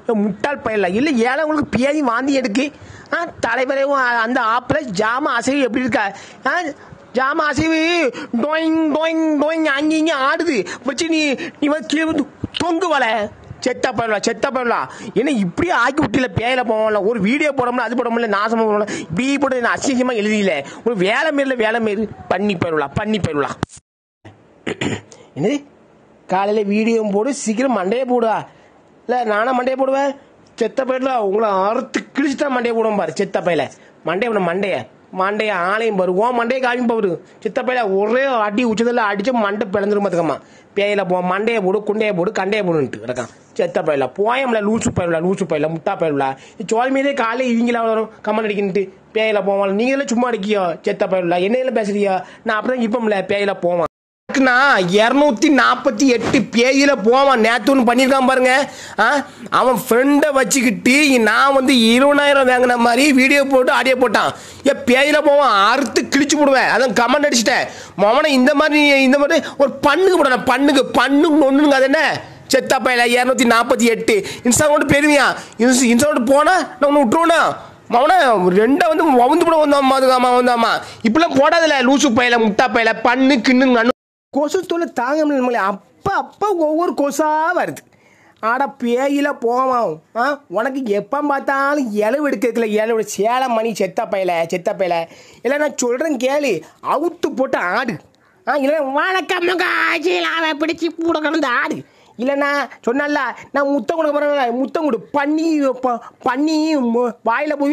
முட்டாள் பயில இல்லை ஏழைங்களுக்கு பேதி வாந்தி எடுக்கு ஆ தலைவரே உன் அந்த ஆப்பில் ஜாம அசைவு எப்படி இருக்கா ஆ ஜாம அசைவு டோயிங் டோயிங் டோயிங் அங்கே இங்கே ஆடுது வச்சு நீ நீ வந்து கீழே வந்து தொங்கு வலை செத்த போயிடலாம் செத்த போயிடலாம் என்ன இப்படியே ஆக்கி விட்டில பேயில போவோம்ல ஒரு வீடியோ போடணும்ல அது போடணும்ல நாசமா போடணும் இப்படி போட்டு நான் அசிங்கமா எழுதியில ஒரு வேலை மாரில வேலை மாரி பண்ணி போயிடலாம் பண்ணி போயிடலாம் என்னது காலையில் வீடியோ போடு சீக்கிரம் மண்டையை போடுவா இல்லை நானும் மண்டையை போடுவேன் செத்த பையில உங்களை அறுத்து கிழிச்சு தான் மண்டையை போடுவோம் பாரு செத்த பையில மண்டைய போட மண்டைய மண்டைய ஆலயம் பாரு ஓ மண்டையை காமியும் பாரு செத்த பையில ஒரே அடி உச்சதில் அடிச்சு மண்டை பிளந்துரும் பார்த்துக்கம்மா பேயில போ மண்டையை போடு குண்டையை போடு கண்டையை போடுன்ட்டு இருக்கான் செத்த பையில போயம்ல லூசு பயில லூசு பயில முட்டா பயில சோழ மீதே காலையில் இவங்களா வரும் கமெண்ட் அடிக்கிட்டு பேயில போவான் நீங்களே சும்மா அடிக்கியோ செத்த பயில என்ன பேசுறியோ நான் அப்படிதான் இப்பம்ல பேயில போவான் நான் இரநூத்தி நாற்பத்தி எட்டு பேஜில் போவான் நேற்று ஒன்று பண்ணியிருக்கான் பாருங்க ஆ அவன் ஃப்ரெண்டை வச்சுக்கிட்டு நான் வந்து இருபதாயிரம் வாங்கின மாதிரி வீடியோ போட்டு ஆடியோ போட்டான் ஏன் பேஜில் போவான் அறுத்து கிழிச்சு போடுவேன் அதான் கமெண்ட் அடிச்சிட்டேன் மவனை இந்த மாதிரி இந்த மாதிரி ஒரு பண்ணுக்கு போட பண்ணுக்கு பண்ணுக்கு ஒன்றுங்க அது என்ன செத்தா பையில இரநூத்தி நாற்பத்தி எட்டு இன்ஸ்டா கொண்டு பெருமையா இன்ஸ் இன்ஸ்டா கொண்டு போனா நான் ஒன்று விட்டுருவேனா மவன ரெண்டை வந்து வவுந்து கூட வந்தாமா அதுக்காமா வந்தாமா இப்படிலாம் போடாதல லூசு பையில முட்டா பையில பண்ணு கிண்ணு கொசு தொலை தாங்க முடியல அப்போ அப்போ ஒவ்வொரு கொசா வருது ஆட பேயில போவான் ஆ உனக்கு எப்போ பார்த்தாலும் இலவு எடுக்கல இலவு சேலை மணி செத்த பையில செத்த பையில இல்லை நான் சொல்கிறேன் கேளு அவுத்து போட்டு ஆடு ஆ இல்லை வணக்கம் அவ பிடிச்சி கூட கலந்து ஆடு இல்லைண்ணா சொன்னல நான் முத்தம் கொடுக்க போகிறேன் முத்தம் கொடு பண்ணி ப- பண்ணி மு- வாயில போய்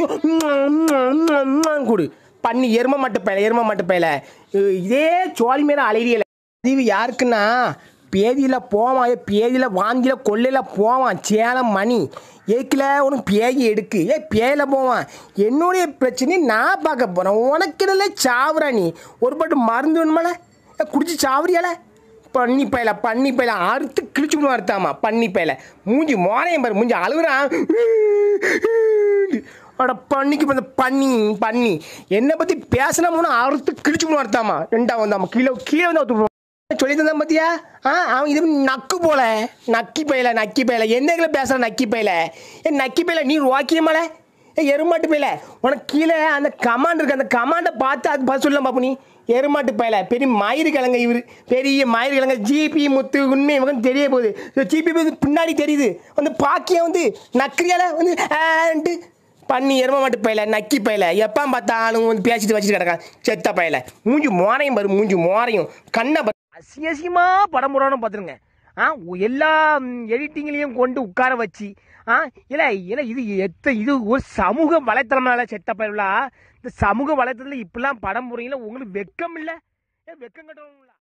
கொடு பண்ணி எரும மாட்டு பையல எரும மாட்டு பையல இதே சோழி மேல அலையில பதிவு யாருக்குன்னா பேதியில் போவான் ஏ பேதியில் வாந்தியில் கொள்ளையில் போவான் சேலம் மணி ஏக்கில் உனக்கு பேய் எடுக்கு ஏ பேயில போவான் என்னுடைய பிரச்சனையை நான் பார்க்க போகிறேன் உனக்கு இல்லை சாவுறா நீ ஒரு பாட்டு மருந்து வேணுமால ஏ குடிச்சு சாவுறியால பண்ணி பையல பண்ணி பையல அறுத்து கிழிச்சு விடுவோம் அறுத்தாமா பண்ணி பையல மூஞ்சி மோரையும் பாரு மூஞ்சி அழுகுறான் அட பண்ணிக்கு வந்து பண்ணி பண்ணி என்னை பற்றி பேசினோம்னா அறுத்து கிழிச்சு விடுவோம் அறுத்தாமா ரெண்டா வந்தாமா கீழே கீழே வந்து ஒத்து சொல்லி தந்தான் பாத்தியா ஆ அவன் இது நக்கு போல நக்கி பையல நக்கி பையல என்னைகளை பேசுற நக்கி பையல ஏ நக்கி பையல நீ வாக்கியமால ஏ எருமாட்டு பையல உனக்கு கீழே அந்த கமாண்ட் இருக்கு அந்த கமாண்டை பார்த்து அது பார்த்து சொல்லலாம் பாப்பு நீ எருமாட்டு பையல பெரிய மயிறு கிழங்க இவர் பெரிய மயிறு கிழங்க ஜிபி முத்து உண்மை இவங்க தெரிய போகுது ஜிபி பின்னாடி தெரியுது வந்து பாக்கியம் வந்து நக்கிரியால வந்து ஆன்ட்டு பண்ணி எரும மாட்டு பையல நக்கி பையல எப்போ பார்த்தாலும் வந்து பேசிட்டு வச்சுட்டு கிடக்கான் செத்த பையல மூஞ்சி மோரையும் பாரு மூஞ்சி மோரையும் கண்ணை பாரு அசிங்க அசிங்கமா படம் போடணும் பார்த்துருங்க ஆ உ- எல்லா எடிட்டிங்லேயும் கொண்டு உட்கார வச்சு ஆ இல்லை இல்லை இது எத்த இது ஒரு சமூக வலைத்தளம்னால செத்த பயிலா இந்த சமூக வலைத்தளத்தில் இப்படிலாம் படம் போடுறீங்களா உங்களுக்கு வெக்கம் இல்லை ஏன் வெக்கம் கட்டணும்